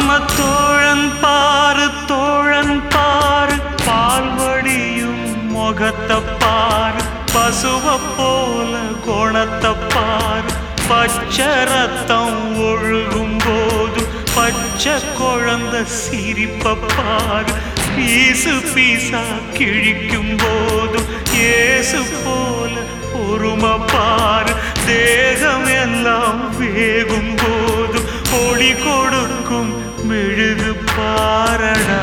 தோழன் பாரு தோழன் பாரு பால்வடியும் முகத்தை பாரு பசுவ போல குணத்தை பாரு பச்சை ரத்தம் ஒழுகும் போது பச்சை குழந்தை சிரிப்ப பாரு பீசு பீசா கிழிக்கும் போதும் ஏசு போல பொறுமை பாரு தேகம் எல்லாம் வேகும் போதும் ஒளி கொடுக்கும் மெழுகு பாரடா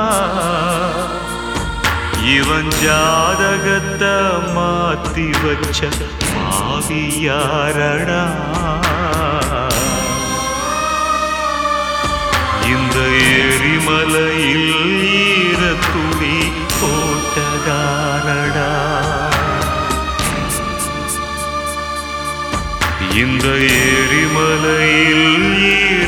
இவன் ஜாதகத்தை மாத்தி வச்ச பாவியாரடா இந்த எரிமலையில் ஈர துணி போட்டதாரடா இந்த எரிமலையில் ஈர